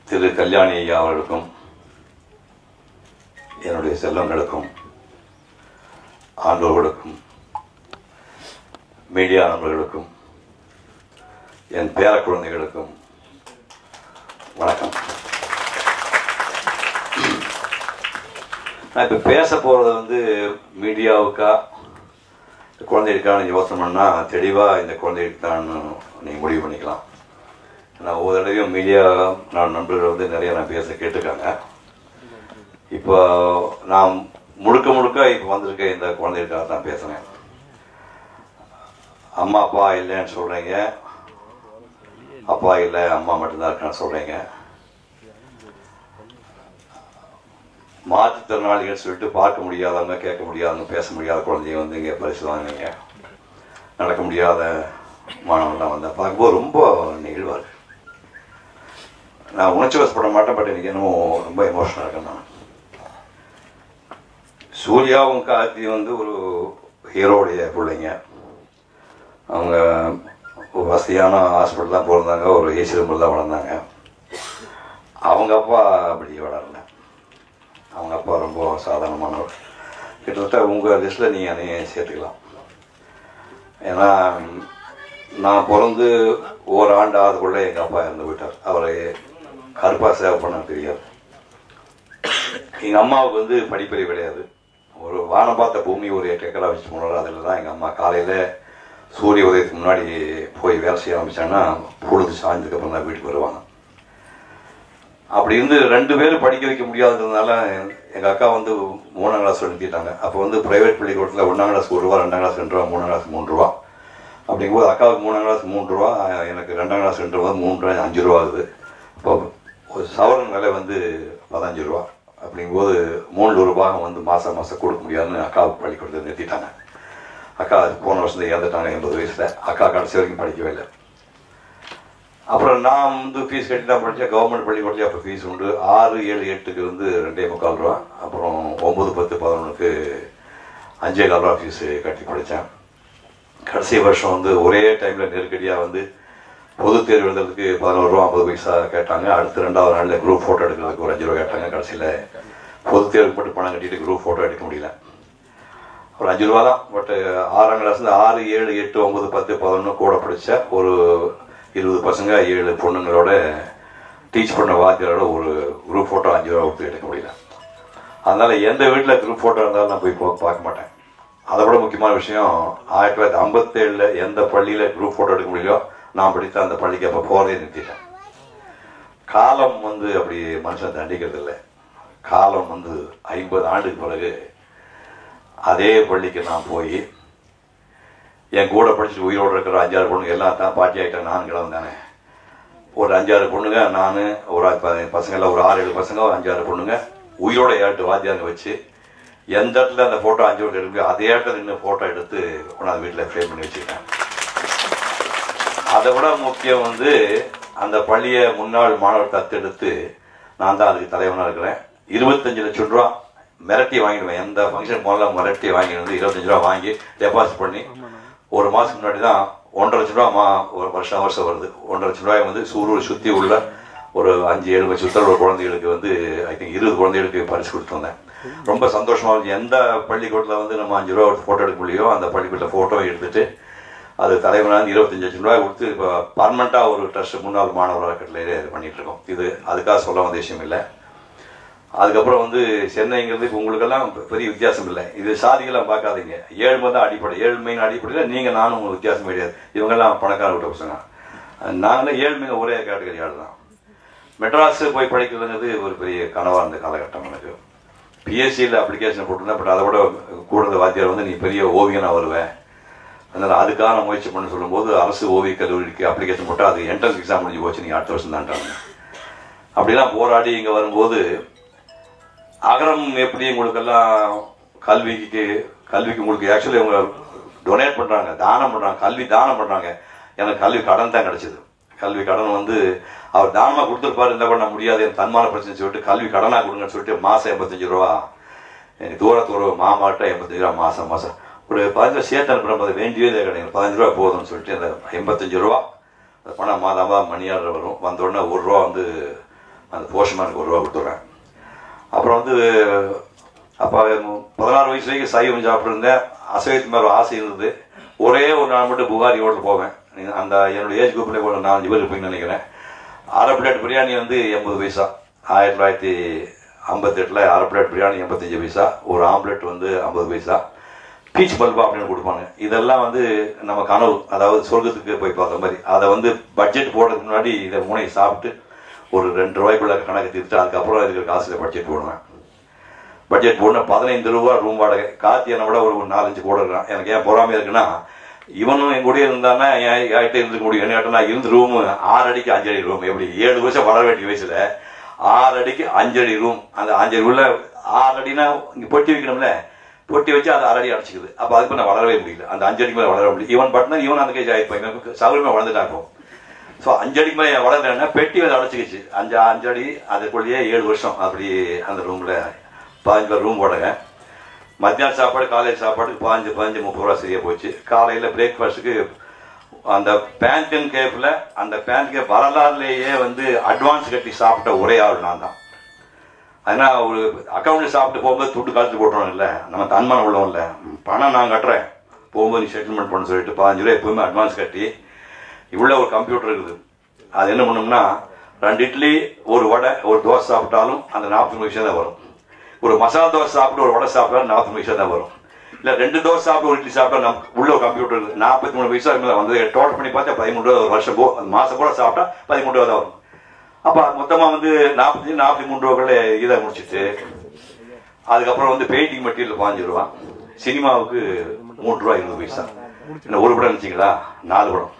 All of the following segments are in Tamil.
திரு கல்யாணி ஐயா அவர்களுக்கும் என்னுடைய செல்வங்களுக்கும் ஆண்டோர்களுக்கும் மீடியா நண்பர்களுக்கும் என் பேர குழந்தைகளுக்கும் வணக்கம் நான் இப்போ பேச போகிறது வந்து மீடியாவுக்கா குழந்தைகளுக்கான யோசனை பண்ணா தெளிவாக இந்த குழந்தைகளுக்கு தான் நீங்கள் முடிவு பண்ணிக்கலாம் நான் ஒவ்வொரு தடவையும் மீடியா நான் நண்பர்கள் வந்து நிறைய நான் பேச கேட்டிருக்காங்க இப்போ நான் முழுக்க முழுக்க இப்போ வந்திருக்க இந்த குழந்தைகளுக்காக தான் பேசுகிறேன் அம்மா அப்பா இல்லைன்னு சொல்கிறீங்க அப்பா இல்லை அம்மா மட்டும்தான் இருக்கான்னு சொல்கிறீங்க மாற்றுத்திறனாளிகள் சொல்லிட்டு பார்க்க முடியாதவங்க கேட்க முடியாதவங்க பேச முடியாத குழந்தைங்க வந்து இங்கே பரிசு வாங்குனீங்க நடக்க முடியாத மாணவன்லாம் வந்தேன் பார்க்கும்போது ரொம்ப நெகிழ்வாக இருக்கு நான் உணர்ச்சி வசப்பட மாட்டேன் பட் எனக்கு என்னமோ ரொம்ப எமோஷனாக இருக்கேன் நான் சூர்யாவும் கார்த்தி வந்து ஒரு ஹீரோடைய பிள்ளைங்க அவங்க ஒரு வசதியான ஹாஸ்பிட்டல் தான் பிறந்தாங்க ஒரு ஏசி ரூமில் தான் வளர்ந்தாங்க அவங்க அப்பா அப்படி வளரல அவங்க அப்பா ரொம்ப சாதாரணமானவர் கிட்டத்தட்ட உங்கள் லிஸ்ட்டில் நீங்கள் அதையும் சேர்த்துக்கலாம் ஏன்னா நான் பிறந்து ஓராண்டு ஆகுதுக்குள்ளே எங்கள் அப்பா இறந்து போயிட்டார் அவரை கருப்பாக சேவை பண்ண தெரியாது எங்கள் அம்மாவுக்கு வந்து படிப்பறிவு கிடையாது ஒரு வானம் பார்த்த பூமி ஒரு எட்டு ஏக்கரா வச்சு போனார் அதில் தான் எங்கள் அம்மா காலையில் சூரிய உதயத்துக்கு முன்னாடி போய் வேலை செய்ய ஆரம்பிச்சாங்கன்னா பொழுது சாய்ந்ததுக்கப்புறம் தான் வீட்டுக்கு வருவாங்க அப்படி இருந்து ரெண்டு பேரும் படிக்க வைக்க முடியாததுனால எங்கள் அக்கா வந்து மூணாம் கிளாஸ் நிறுத்திட்டாங்க அப்போ வந்து ப்ரைவேட் பள்ளிக்கூடத்தில் ஒன்றாம் கிளாஸ் ஒரு ரூபா ரெண்டாம் கிளாஸ் ரெண்டு ரூபா மூணாம் கிளாஸ் மூணு ரூபா அப்படிங்கும்போது அக்காவுக்கு மூணாம் கிளாஸ் மூணு ரூபா எனக்கு ரெண்டாம் கிளாஸ் ரெண்டு ரூபா மூணு ரூபா அஞ்சு ரூபா ஆகுது இப்போ ஒரு சவரன் விலை வந்து பதினஞ்சு ரூபா அப்படிங்கும்போது மூணு ரூபாய் வந்து மாதம் மாதம் கொடுக்க முடியாதுன்னு அக்காவுக்கு பள்ளிக்கூடத்தை நிறுத்திட்டாங்க அக்கா போன வருஷம் இறந்துட்டாங்க எண்பது வயசில் அக்கா கடைசி வரைக்கும் படிக்கவே இல்லை அப்புறம் நான் வந்து ஃபீஸ் கட்டி தான் படித்தேன் கவர்மெண்ட் பள்ளிக்கூடத்தில் அப்போ ஃபீஸ் உண்டு ஆறு ஏழு எட்டுக்கு வந்து ரெண்டே முக்கால் ரூபா அப்புறம் ஒம்பது பத்து பதினொன்றுக்கு அஞ்சே கால் ரூபா ஃபீஸு கட்டி படித்தேன் கடைசி வருஷம் வந்து ஒரே டைமில் நெருக்கடியாக வந்து பொது தேர்வு எழுதுறதுக்கு பதினோரு ரூபா ஐம்பது பைசா கேட்டாங்க அடுத்து ரெண்டாவது நாளில் குரூப் ஃபோட்டோ எடுக்கிறதுக்கு ஒரு அஞ்சு ரூபா கேட்டாங்க கடைசியில் பொது தேர்வுக்கு மட்டும் பணம் கட்டிட்டு குரூப் ஃபோட்டோ எடுக்க முடியல ஒரு அஞ்சு ரூபா தான் பட் ஆறாம் கிளாஸ்லேருந்து ஆறு ஏழு எட்டு ஒம்பது பத்து பதினொன்று கூட படித்த ஒரு இருபது பசங்க ஏழு பொண்ணுங்களோட டீச் பண்ண வாத்தியாரோட ஒரு குரூப் ஃபோட்டோ அஞ்சு ரூபா கொடுத்து எடுக்க முடியல அதனால எந்த வீட்டில் குரூப் ஃபோட்டோ இருந்தாலும் நான் போய் போ- பார்க்க மாட்டேன் அதை விட முக்கியமான விஷயம் ஆயிரத்தி தொள்ளாயிரத்தி ஐம்பத்தேழில் எந்த பள்ளியில் குரூப் ஃபோட்டோ எடுக்க முடியலையோ நான் படித்த அந்த பள்ளிக்கு அப்போ போகிறதே நிறுத்திட்டேன் காலம் வந்து அப்படி மனுஷன் தண்டிக்கிறது இல்லை காலம் வந்து ஐம்பது ஆண்டுக்கு பிறகு அதே பள்ளிக்கு நான் போய் என் கூட படிச்சுட்டு உயிரோடு இருக்கிற அஞ்சாறு பொண்ணுங்க எல்லாம் தான் பாட்டி ஆகிட்டேன் நான் கிளம்புதானே ஒரு அஞ்சாறு பொண்ணுங்க நான் ஒரு ஆறு ப- பசங்க எல்லாம் ஒரு ஆறு ஏழு பசங்க ஒரு அஞ்சாறு பொண்ணுங்க உயிரோட ஏட்டு வாத்தியாங்க வச்சு எந்த இடத்துல அந்த ஃபோட்டோ அஞ்சு வருஷம் எடுக்க அதே இடத்துல நின்று ஃபோட்டோ எடுத்து கொண்டாந்து வீட்டில் ஃப்ரேம் பண்ணி வச்சுக்கிட்டேன் அதை விட முக்கியம் வந்து அந்த பள்ளியை முன்னாள் மாணவர் தத்தெடுத்து நான் தான் அதுக்கு தலைவனாக இருக்கிறேன் இருபத்தஞ்சு லட்சம் ரூபா மிரட்டி வாங்கிடுவேன் எந்த ஃபங்க்ஷன் முதல்ல மிரட்டி வாங்கிட்டு வந்து இருபத்தஞ்சு ரூபா வாங்கி டெபாசிட் பண்ணி ஒரு மாதத்துக்கு முன்னாடி தான் ஒன்றரை லட்சம் ரூபா மா ஒரு வருஷம் வருஷம் வருது ஒன்றரை லட்சம் ரூபாய் வந்து சூரூர் சுற்றி உள்ள ஒரு அஞ்சு ஏழு லட்சம் சுத்தரோட குழந்தைகளுக்கு வந்து ஐ திங்க் இருபது குழந்தைகளுக்கு பரிசு கொடுத்து வந்தேன் ரொம்ப சந்தோஷமா இருந்துச்சு எந்த பள்ளிக்கூடத்தில் வந்து நம்ம அஞ்சு ரூபா ஃபோட்டோ எடுக்க முடியோ அந்த பள்ளிக்கூடத்தில் ஃபோட்டோ எடுத்துட்டு அது தலைவனாக இருபத்தஞ்சு லட்சம் ரூபாய் கொடுத்து இப்போ பர்மனெண்ட்டாக ஒரு ட்ரஸ்ட் முன்னாள் மாணவர் அறக்கட்டளையிலே இது பண்ணிட்டு இருக்கோம் இது அதுக்காக சொல்ல வந்த விஷயம் இல்லை அதுக்கப்புறம் வந்து சென்னைங்கிறது இப்போ உங்களுக்கெல்லாம் பெரிய வித்தியாசம் இல்லை இது சாதிகளாம் பார்க்காதீங்க ஏழ்மை தான் அடிப்படை ஏழ்மையின் அடிப்படையில் நீங்கள் நானும் உங்களுக்கு வித்தியாசம் கிடையாது இவங்கெல்லாம் பணக்கார விட்ட பசங்க நாங்கள் ஏழ்மைங்க ஒரே கேட்டகரி ஆள் தான் மெட்ராஸ் போய் படிக்கிறதுங்கிறது ஒரு பெரிய கனவாக இருந்த காலகட்டம் எனக்கு பிஎஸ்சியில் அப்ளிகேஷன் போட்டிருந்தேன் பட் அதை விட கூட வாத்தியார் வந்து நீ பெரிய ஓவியனாக வருவேன் அதனால் அதுக்கான முயற்சி பண்ண சொல்லும்போது அரசு ஓவிய கல்லூரிக்கு அப்ளிகேஷன் போட்டால் அது என்ட்ரன்ஸ் எக்ஸாம் முடிஞ்சு போச்சு நீங்கள் அடுத்த வருஷம் தான்ட்டாங்க அப்படிலாம் போராடி இங்கே வரும்போது அகரம் எப்படி உங்களுக்கெல்லாம் கல்விக்கு கல்விக்கு உங்களுக்கு ஆக்சுவலி அவங்க டொனேட் பண்ணுறாங்க தானம் பண்ணுறாங்க கல்வி தானம் பண்ணுறாங்க எனக்கு கல்வி கடன் தான் கிடைச்சது கல்வி கடன் வந்து அவர் தானமாக கொடுத்துருப்பாரு என்ன பண்ண முடியாது என் தன்மான பிரச்சனை சொல்லிட்டு கல்வி கடனாக கொடுங்கன்னு சொல்லிட்டு மாதம் எண்பத்தஞ்சு ரூபா எனக்கு தூரத்தூர மாமாட்ட எண்பத்தஞ்சு ரூபா மாதம் மாதம் ஒரு பதினஞ்சு ரூபா சேர்த்து அனுப்புகிறேன் அது வேண்டியதே கிடையாது பதினஞ்சு ரூபா போதும்னு சொல்லிட்டு அந்த எண்பத்தஞ்சு ரூபா அந்த பணம் மாதம் மாதம் மணி ஆர்டர் வரும் வந்த உடனே ஒரு ரூபா வந்து அந்த போஸ்ட்மேனுக்கு ஒரு ரூபா கொடுத்துட்றேன் அப்புறம் வந்து அப்போ பதினாறு வயசு வரைக்கும் சைவம் சாப்பிட்டுருந்தேன் அசைவத்து மேலே ஒரு ஆசை இருந்தது ஒரே ஒரு நாள் மட்டும் புகாரி ஹோட்டல் போவேன் நீங்க அந்த என்னோட ஏஜ் குரூப்பில் ஒரு நாலஞ்சு பேர் இருப்பீங்கன்னு நினைக்கிறேன் அரை பிளேட் பிரியாணி வந்து எண்பது பைசா ஆயிரத்தி தொள்ளாயிரத்தி ஐம்பத்தெட்டில் அரை பிளேட் பிரியாணி எண்பத்தஞ்சு பைசா ஒரு ஆம்லெட் வந்து ஐம்பது பைசா பீச் பல்பா அப்படின்னு கொடுப்பாங்க இதெல்லாம் வந்து நம்ம கனவு அதாவது சொர்க்கத்துக்கு போய் பார்க்குற மாதிரி அதை வந்து பட்ஜெட் போடுறதுக்கு முன்னாடி இதை மூணை சாப்பிட்டு ஒரு ரெண்டு ரூபாய்க்குள்ள கணக்கு தீர்த்து அதுக்கப்புறம் இருக்கிற காசுல பட்ஜெட் போடுவேன் பட்ஜெட் போடணும் பதினைந்து ரூபா ரூம் வாடகை கார்த்தி என்னை விட ஒரு நாலஞ்சு கூட இருக்கான் எனக்கு ஏன் பொறாமையா இருக்குன்னா இவனும் என் கூட இருந்தானா என் என்கிட்ட இருந்துக்க முடியும் என்ன நான் இருந்த ரூம் ஆறு அடிக்கு அஞ்சு அடி ரூம் எப்படி ஏழு வருஷம் வளர வேண்டிய வயசுல ஆறு அடிக்கு அஞ்சு அடி ரூம் அந்த அஞ்சு அடி உள்ள ஆறு அடினா இங்க பொட்டி வைக்கணும்ல பொட்டி வச்சு அது அரை அடி அடைச்சிக்குது அப்ப அதுக்கு நான் வளரவே முடியல அந்த அஞ்சு அடிக்கு மேல வளர முடியல இவன் பட்டினா இவன் அந்த கேஜ் ஆயிருப்பான் இவன் சௌகரியமா வளர்ந்துட்டா இருக்கும் ஸோ அஞ்சு அடிக்கு மேலே வளர்ந்தேன்னா பெட்டி வந்து அடைச்சிக்கிச்சு அஞ்சு அஞ்சு அடி அதுக்குள்ளேயே ஏழு வருஷம் அப்படி அந்த ரூம்ல பதினஞ்சு பேர் ரூம் போடுங்க மத்தியான சாப்பாடு காலையில் சாப்பாடுக்கு பாஞ்சு பாஞ்சு முப்பது ரூபா சரியா போச்சு காலையில் பிரேக்ஃபாஸ்ட்டுக்கு அந்த பேண்டன் கேப்ல அந்த பேண்ட் கேப் வரலாறுலேயே வந்து அட்வான்ஸ் கட்டி சாப்பிட்ட ஒரே ஆள் நான் தான் அதனால் ஒரு அக்கௌண்ட்ல சாப்பிட்டு போகும்போது துட்டு காலத்து போட்டுறோம் இல்லை நம்ம தன்மானம் உள்ளோம் இல்லை பணம் நான் கட்டுறேன் போகும்போது நீ செட்டில்மெண்ட் பண்ண சொல்லிட்டு பதினஞ்சு ரூபா எப்பவுமே அட்வான்ஸ் கட்டி இவ்வளோ ஒரு கம்ப்யூட்டர் இருக்குது அது என்ன பண்ணோம்னா ரெண்டு இட்லி ஒரு வடை ஒரு தோசை சாப்பிட்டாலும் அந்த நாற்பது நிமிஷம் தான் வரும் ஒரு மசாலா தோசை சாப்பிட்டு ஒரு வடை சாப்பிட்டா நாற்பது நிமிஷம் தான் வரும் இல்லை ரெண்டு தோசை சாப்பிட்டு ஒரு இட்லி சாப்பிட்டா நம்ம உள்ள ஒரு கம்ப்யூட்டர் இருக்குது நாற்பத்தி மூணு பைசா மேலே வந்து டோட்டல் பண்ணி பார்த்தா பதிமூணு ரூபா ஒரு வருஷம் போ அந்த மாதம் கூட சாப்பிட்டா பதிமூணு ரூபா தான் வரும் அப்போ மொத்தமாக வந்து நாற்பத்தி நாற்பத்தி மூணு ரூபாக்குள்ள இதை முடிச்சிட்டு அதுக்கப்புறம் வந்து பெயிண்டிங் மெட்டீரியல் பாஞ்சு ரூபா சினிமாவுக்கு மூணு ரூபா இருபது பைசா என்ன ஒரு படம் நினச்சிங்களா நாலு படம்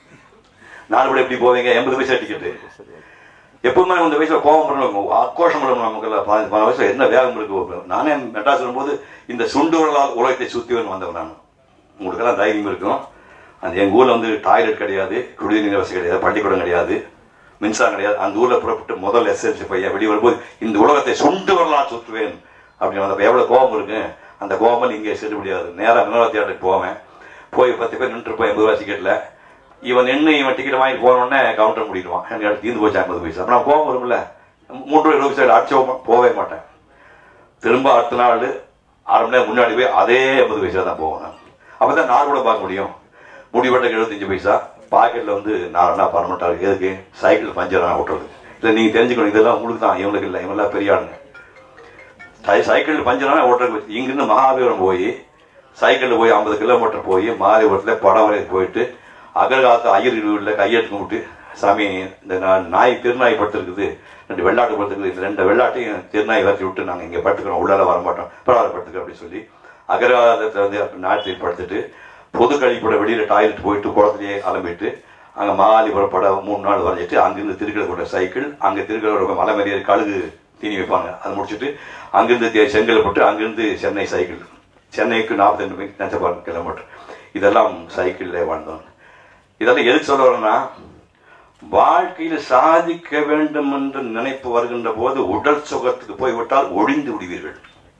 நாலு படம் எப்படி போவீங்க எண்பது பைசா டிக்கெட்டு எப்பவுமே இந்த வயசுல கோபம் பண்ணணும் ஆக்ரோஷம் பண்ணணும் நமக்கு பதினஞ்சு பதினஞ்சு வயசுல என்ன வேகம் இருக்கு நானே மெட்ராஸ் வரும்போது இந்த சுண்டு விரலால் உலகத்தை சுத்திவன் வந்தவன் நான் உங்களுக்கெல்லாம் தைரியம் இருக்கும் அந்த எங்க ஊர்ல வந்து டாய்லெட் கிடையாது குடிநீர் வசதி கிடையாது பள்ளிக்கூடம் கிடையாது மின்சாரம் கிடையாது அந்த ஊர்ல புறப்பட்டு முதல் எஸ்எல்சி பையன் வெளியே வரும்போது இந்த உலகத்தை சுண்டு வரலாறு சுற்றுவேன் அப்படின்னு வந்தப்ப எவ்வளவு கோபம் இருக்கு அந்த கோபம் இங்கே செல்ல முடியாது நேரா வினோத தியேட்டருக்கு போவேன் போய் பத்து பேர் நின்று இருப்போம் எண்பது ரூபா டிக்கெட்ல இவன் நின்று இவன் டிக்கெட் வாங்கி போனோடனே கவுண்டர் முடிடுவான் எனக்கு அடுத்து தீர்ந்து போச்சு ஐம்பது பைசா அப்ப நான் கோபம் வரும்ல மூன்று ரூபாய் இருபது பைசா அடிச்சு போகவே மாட்டேன் திரும்ப அடுத்த நாள் அரை மணி நேரம் முன்னாடி போய் அதே ஐம்பது பைசா தான் போவேன் நான் அப்பதான் நாலு கூட பார்க்க முடியும் முடிவெட்டக்கு எழுபத்தஞ்சு பைசா பாக்கெட்ல வந்து நாலு பர்மனண்டா இருக்கு எதுக்கு சைக்கிள் பஞ்சர் நான் ஓட்டுறது இல்லை நீங்க தெரிஞ்சுக்கணும் இதெல்லாம் உங்களுக்கு தான் இவங்களுக்கு இல்லை இவங்கெல்லாம் பெரிய ஆளுங்க சை- சைக்கிள் பஞ்சர்னா ஓட்டுறது இங்கிருந்து மகாபீரம் போய் சைக்கிளில் போய் ஐம்பது கிலோமீட்டர் போய் மாலைபுரத்தில் படம் வரைய போயிட்டு அகர்காலத்து ஐயர் வீட்டில் கையெழுத்து கும்பிட்டு சாமி இந்த நா- நாய் திருநாய் படுத்துருக்குது ரெண்டு வெள்ளாட்டு படுத்துருக்குது இந்த ரெண்டு வெள்ளாட்டையும் திருநாய் வரைச்சி விட்டு நாங்கள் இங்கே படுத்துக்கிறோம் உள்ளால வரமாட்டோம் பரவாயில்ல படுத்துக்க அப்படின்னு சொல்லி அகர்காலத்தில் வந்து நாட்டில் படுத்துட்டு பொது கழிப்பட வெளியில் டாய்லெட் போயிட்டு குளத்துலேயே அலம்பிட்டு அங்கே மாலிபுரம் படம் மூணு நாள் வரைஞ்சிட்டு அங்கிருந்து திருக்கடை சைக்கிள் அங்கே திருக்கடை மலை மேலே கழுகு தீனி வைப்பாங்க அதை முடிச்சுட்டு அங்கிருந்து தே- செங்கல் போட்டு அங்கிருந்து சென்னை சைக்கிள் சென்னைக்கு நாற்பத்தி ரெண்டு நெச்சப்பாடு கிலோமீட்டர் இதெல்லாம் சைக்கிளில் வாழ்ந்தோம் இதெல்லாம் எதுக்கு சொல்ல வரேன்னா வாழ்க்கையில் சாதிக்க வேண்டும் என்று நினைப்பு வருகின்ற போது உடல் சுகத்துக்கு போய்விட்டால் ஒழிந்து விடுவீர்கள்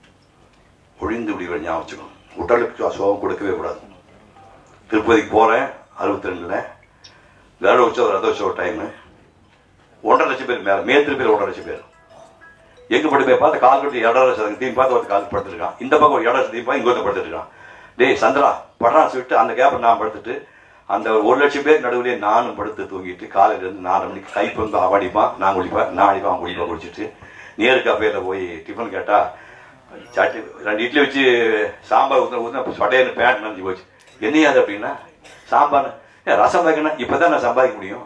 ஒழிந்து விடுவீர்கள் ஞாபகம் வச்சுக்கணும். உடலுக்கு சுகம் கொடுக்கவே கூடாது திருப்பதிக்கு போறேன் அறுபத்தி ரெண்டுல கருட உற்சவம் ரத உற்சவ டைமு ஒன்றரை லட்சம் பேர் மேல மேத்திரி பேர் ஒன்றரை லட்சம் பேர் எங்க பட்டு போய் பார்த்து கால் கட்டி இடம் தீம் பார்த்து ஒரு கால் படுத்துருக்கான் இந்த பக்கம் ஒரு இடம் தீம் பார்த்து இங்க ஒருத்தன் படுத்துட்டு இருக்கான் டேய் சந்திரா படுறான் சொல்லிட்டு அந்த கேப்பை நான் படுத்துட்டு அந்த ஒரு லட்சம் பேர் நடுவுலயே நானும் படுத்து தூங்கிட்டு காலையில இருந்து நாலு மணிக்கு கை பந்து அவன் அடிப்பான் நான் குடிப்பேன் நான் அடிப்பான் அவன் குடிப்பா குடிச்சிட்டு நேரு கஃபேல போய் டிஃபன் கேட்டா சட்டி ரெண்டு இட்லி வச்சு சாம்பார் ஊற்றின ஊற்றின சொடையன்னு பேண்ட் நனைஞ்சு போச்சு என்னையாது அப்படின்னா சாம்பார் ஏ ரசம் வைக்கணும் இப்பதான் நான் சம்பாதிக்க முடியும்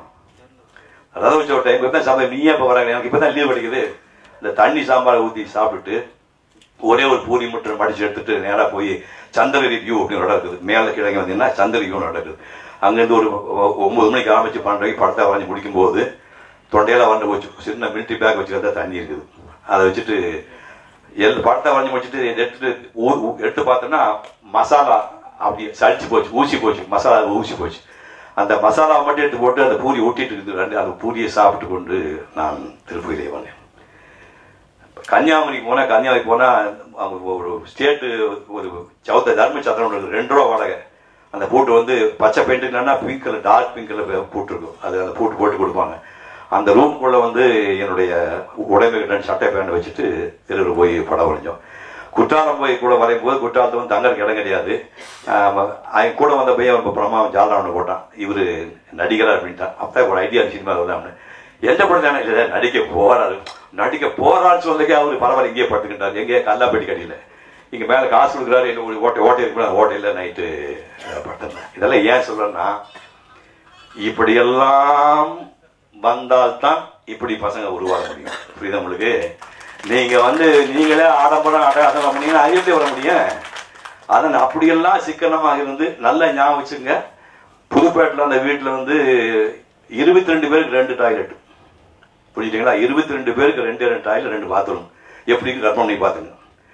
ரத வச்ச டைம் இப்போ தான் சம்பாதி நீயே இப்போ வராங்க எனக்கு இப்போ தான் லீவ் கிடைக்குது இந்த தண்ணி சாம்பாரை ஊற்றி சாப்பிட்டுட்டு ஒரே ஒரு பூரி முட்டை மடிச்சு எடுத்துட்டு நேரா போய் சந்திரகிரி வியூ அப்படின்னு ஒரு இடம் இருக்குது மேலே கிழங்கு வந்தீங்கன்னா சந்திரகிரி வியூ நடக்குது அங்கேருந்து ஒரு ஒ- ஒன்பது மணிக்கு ஆரம்பிச்சு பன்னெண்டு படத்தை வரைஞ்சி முடிக்கும் போது தொண்டையில வந்து போச்சு சின்ன மிலிட்ரி பேக் வச்சுக்கிறதா தண்ணி இருக்குது அதை வச்சுட்டு எல் படத்தை வரைஞ்சி முடிச்சுட்டு எடுத்துட்டு ஊ- ஊ- எடுத்து பார்த்தோன்னா மசாலா அப்படி சளிச்சு போச்சு ஊசி போச்சு மசாலா ஊசி போச்சு அந்த மசாலாவை மட்டும் எடுத்து போட்டு அந்த பூரி ஊட்டிட்டு இருக்குது ரெண்டு அந்த பூரியை சாப்பிட்டு கொண்டு நான் திருப்பதியிலே வந்தேன் கன்னியாகுமரிக்கு போனா கன்னியாகுமரி போனா அவங்க ஒரு ஸ்டேட்டு ஒரு சவுத்த தர்ம சத்திரம் இருக்கு ரெண்டு ரூபா வாடகை அந்த பூட்டு வந்து பச்சை பெயிண்ட் இல்லைன்னா pink colour dark pink colour பூட்டு இருக்கும் அது அந்த பூட்டு போட்டு கொடுப்பாங்க அந்த ரூம்குள்ள வந்து என்னுடைய உடைமை ரெண்டு சட்டை பேண்ட் வச்சுட்டு தெருவில் போய் படம் வரைஞ்சோம் குற்றாலம் போய் கூட வரையும் போது குற்றாலத்தில் வந்து தங்கறதுக்கு இடம் கிடையாது ஆமா, அவன் கூட வந்த பையன் அவன் பிரமா ஜாலராவன் போட்டான் இவர் நடிகரா அப்படின்ட்டான் அப்போ ஒரு ஐடியா சினிமா வரலாம்னு எந்த படம் இல்லை நடிக்க போறாரு நடிக்க போறான்னு சொல்லிக்கே அவரு பரவாயில்ல இங்கேயே படுத்துக்கிட்டாரு எங்கேயே கல்லாப்பட்டி கடியில் இங்க மேல காசு கொடுக்குறாரு இல்லை ஒரு ஓட்டை ஓட்டை இருக்கு அந்த ஓட்டையில் நைட்டு படுத்திருந்தேன் இதெல்லாம் ஏன் சொல்றேன்னா இப்படியெல்லாம் வந்தால்தான் இப்படி பசங்க உருவாக முடியும் புரியுதா உங்களுக்கு நீங்க வந்து நீங்களே ஆடம்பரம் அடையாளம் பண்ணீங்கன்னா அங்கிருந்தே வர முடியும் அதன் அப்படியெல்லாம் சிக்கனமாக இருந்து நல்லா ஞாபகம் வச்சுங்க புதுப்பேட்டில் அந்த வீட்டில் வந்து இருபத்தி ரெண்டு பேருக்கு ரெண்டு டாய்லெட் புரியுதுங்களா இருபத்தி ரெண்டு பேருக்கு ரெண்டு ரெண்டு டாய்லெட் ரெண்டு பாத்ரூம் எப்படி கற்பனை பண்ணி பார்த்துங்க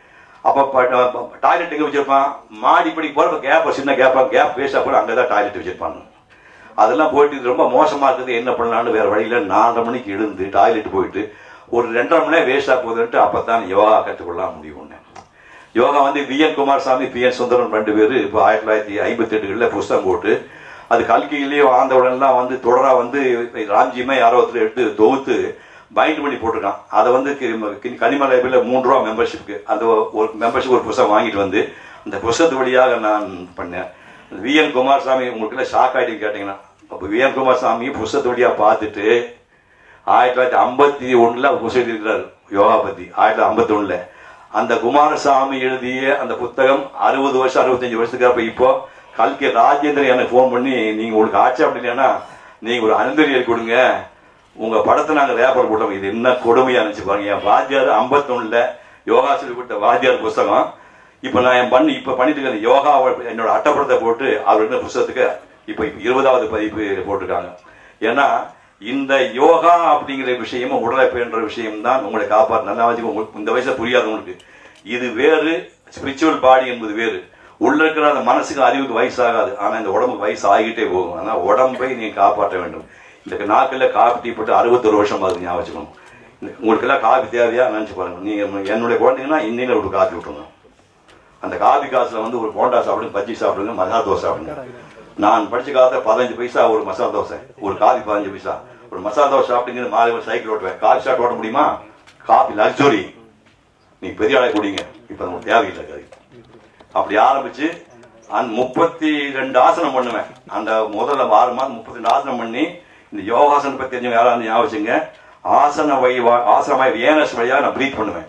அப்போ டாய்லெட் எங்கே வச்சிருப்பான் மாடி படி போகிற கேப் சின்ன கேப்பாக கேப் வேஸ்ட்டாக போய் அங்கே தான் டாய்லெட் வச்சிருப்பாங்க அதெல்லாம் போயிட்டு இது ரொம்ப மோசமா இருக்குது என்ன பண்ணலாம்னு வேற வழியில நாலரை மணிக்கு எழுந்து டாய்லெட் போயிட்டு ஒரு ரெண்டரை மணி நேரம் வேஸ்டா போகுதுன்ட்டு அப்பதான் யோகா கற்றுக்கொள்ளலாம் முடியும்னு யோகா வந்து V N Kumarasamy P N Sundaram ரெண்டு பேர் இப்போ ஆயிரத்தி தொள்ளாயிரத்தி ஐம்பத்தி எட்டுகளில் புஸ்தகம் போட்டு அது கல்கியிலேயே ஆந்தவுடன்லாம் வந்து தொடரா வந்து ராம்ஜியுமே யாரோ ஒருத்தர் எடுத்து தொகுத்து பைண்ட் பண்ணி போட்டிருக்கான் அதை வந்து கி- கி- கனிம லைப்ரரியில் மூணு ரூபா மெம்பர்ஷிப்க்கு அந்த ஒரு மெம்பர்ஷிப் ஒரு புஸ்தகம் வாங்கிட்டு வந்து அந்த புஸ்தகத்து வழியாக நான் பண்ணேன் வி என் குமாரசாமி உங்களுக்கு ஷாக் ஆகிட்டு கேட்டிங்கன்னா அப்போ வி என் குமாரசாமி புஸ்தகத்து வழியாக பார்த்துட்டு ஆயிரத்தி தொள்ளாயிரத்தி ஐம்பத்தி ஒண்ணுல அவர் புஸ்தகம் இருக்கிறார் யோகா பத்தி ஆயிரத்தி தொள்ளாயிரத்தி ஐம்பத்தி ஒண்ணுல அந்த குமாரசாமி எழுதிய அந்த புத்தகம் அறுபது வருஷம் அறுபத்தஞ்சு வருஷத்துக்கு அப்ப இப்போ கல்கி ராஜேந்திரன் எனக்கு ஃபோன் பண்ணி நீங்க உங்களுக்கு ஆட்சி அப்படி இல்லைன்னா நீங்க ஒரு அனுந்தரியல் கொடுங்க உங்க படத்தை நாங்க ரேப்பர் போட்டோம் இது என்ன கொடுமையா இருந்துச்சு பாருங்க என் வாத்தியார் ஐம்பத்தொன்னுல யோகா சொல்லி கொடுத்த வாத்தியார் புஸ்தகம் இப்ப நான் என் பண்ணி இப்ப பண்ணிட்டு இருக்கிற யோகா என்னோட அட்டப்படத்தை போட்டு அவர் என்ன புஸ்தகத்துக்கு இப்ப இப்ப இருபதாவது பதிப்பு போட்டிருக்காங்க ஏன்னா இந்த யோகா அப்படிங்கிற விஷயமும் உடலை பேன்ற விஷயம் தான் உங்களை காப்பாற்ற நல்லா வச்சுக்கோ, உங்களுக்கு இந்த வயசுல புரியாது உங்களுக்கு இது வேறு ஸ்பிரிச்சுவல் பாடி என்பது வேறு உள்ள இருக்கிற அந்த மனசுக்கு அறிவுக்கு வயசாகாது ஆனா இந்த உடம்புக்கு வயசு ஆகிட்டே போகும் ஆனா உடம்பை நீங்க காப்பாற்ற வேண்டும் இந்த நாக்கில் காப்பி டீ போட்டு அறுபத்தொரு வருஷம் ஆகுது ஞாபகம் வச்சுக்கணும் உங்களுக்கு எல்லாம் காபி தேவையா நினைச்சு பாருங்க நீங்க என்னுடைய குழந்தைங்கன்னா இன்னையில ஒரு காப்பி விட்டுருங்க அந்த காபி காசுல வந்து ஒரு போண்டா சாப்பிடுங்க பஜ்ஜி சாப்பிடுங்க மசாலா தோசை சாப்பிடுங்க நான் படிச்ச காலத்துல பதினஞ்சு பைசா ஒரு மசாலா தோசை ஒரு காபி பதினஞ்சு பைசா ஒரு மசாலா தோசை சாப்பிட்டீங்க மாலை ஒரு சைக்கிள் ஓட்டுவேன் காபி சாப்பிட்டு ஓட்ட முடியுமா காபி லக்ஸுரி நீங்க பெரிய ஆளை குடிங்க இப்ப நமக்கு தேவையில்லை அது அப்படி ஆரம்பிச்சு அந்த முப்பத்தி ரெண்டு ஆசனம் பண்ணுவேன் அந்த முதல்ல ஆறு மாதம் முப்பத்தி ரெண்டு ஆசனம் பண்ணி இந்த யோகாசனம் பத்தி தெரிஞ்சவங்க யாராவது ஞாபகம் வச்சுங்க ஆசன வை ஆசன வாய் ஏனஸ் வழியாக நான் ப்ரீத் பண்ணுவேன்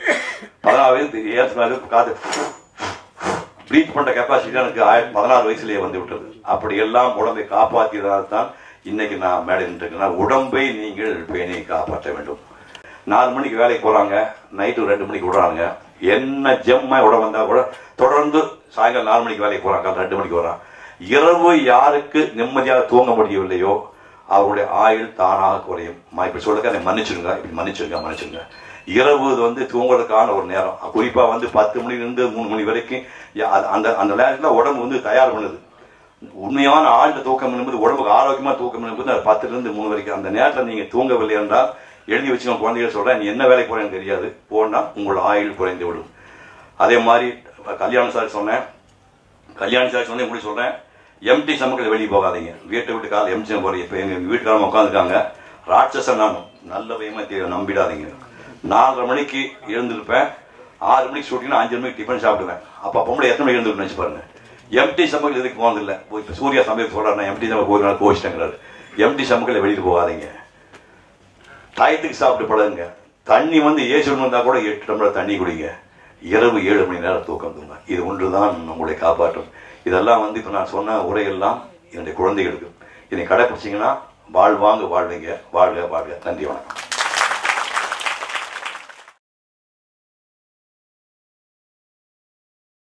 பதினாறு ஏனஸ் மேல காது ப்ரீத் பண்ற கெப்பாசிட்டி எனக்கு ஆயிரத்தி பதினாறு வயசுலயே வந்து விட்டது அப்படி எல்லாம் உடம்பை காப்பாற்றியதால் தான் இன்னைக்கு நான் மேடை நின்றுருக்கேன் உடம்பை நீங்கள் பேணி காப்பாற்ற வேண்டும் நாலு மணிக்கு வேலைக்கு போறாங்க நைட்டு ரெண்டு மணிக்கு விடுறாங்க என்ன ஜெம்மா விட வந்தா கூட தொடர்ந்து சாயங்காலம் நாலு மணிக்கு வேலைக்கு போறாங்க காலை ரெண்டு மணிக்கு வரான் இரவு யாருக்கு நிம்மதியாக தூங்க முடியவில்லையோ அவருடைய ஆயுள் தானாக குறையும் நான் இப்படி சொல்லுங்க என்னை மன்னிச்சிருங்க இப்படி மன்னிச்சிருங்க மன்னிச்சிருங்க இரவு இது வந்து தூங்குறதுக்கான ஒரு நேரம் குறிப்பா வந்து பத்து மணிலிருந்து மூணு மணி வரைக்கும் யா- அது- அந்த அந்த நேரத்துல உடம்பு வந்து தயார் பண்ணுது உண்மையான ஆழ்ந்த தூக்கம் என்பது உடம்புக்கு ஆரோக்கியமா தூக்கம் என்பது அது பத்துல இருந்து மூணு வரைக்கும் அந்த நேரத்தில் நீங்க தூங்கவில்லை என்றால் எழுதி வச்சு உங்க குழந்தைகள் சொல்றேன் நீ என்ன வேலைக்கு போறேன்னு தெரியாது போனா உங்கள் ஆயுள் குறைந்து விடும் அதே மாதிரி கல்யாணம் சார் சொன்னேன் கல்யாணம் சார் சொன்னேன் இப்படி சொல்றேன் எம்டி சமக்கில் வெளியே போகாதீங்க வீட்டை விட்டு கால எம்டி போறீங்க இப்போ எங்க வீட்டுக்காரங்க உட்காந்துருக்காங்க ராட்சசன் நானும் நல்ல பயமா நம்பிடாதீங்க நாலரை மணிக்கு எழுந்திருப்பேன் ஆறு மணிக்கு ஷூட்டிங்னா அஞ்சு மணிக்கு டிஃபன் சாப்பிடுவேன் அப்போ பொம்பளை எத்தனை மணிக்கு எழுந்திருப்பேன் நினைச்சு பாருங்க எம்டி சமையல் எதுக்கு போனதில்லை இப்போ சூர்யா சமையல் சொல்றாரு எம்டி சமையல் ஒரு நாள் கோச்சிட்டேங்கிறாரு எம்டி சமையல் வெளியில் போகாதீங்க டயத்துக்கு சாப்பிட்டு பழகுங்க தண்ணி வந்து ஏசு வந்தா கூட எட்டு டம்ளர் தண்ணி குடிங்க இரவு ஏழு மணி நேரம் தூக்கம் தூங்க இது ஒன்றுதான் உங்களை காப்பாற்றும் இதெல்லாம் வந்து இப்போ நான் சொன்ன உரையெல்லாம் என்னுடைய குழந்தைகளுக்கு இதை கடைப்பிடிச்சிங்கன்னா வாழ்வாங்க வாழ்வீங்க வாழ்க வாழ்க நன்றி வணக்கம்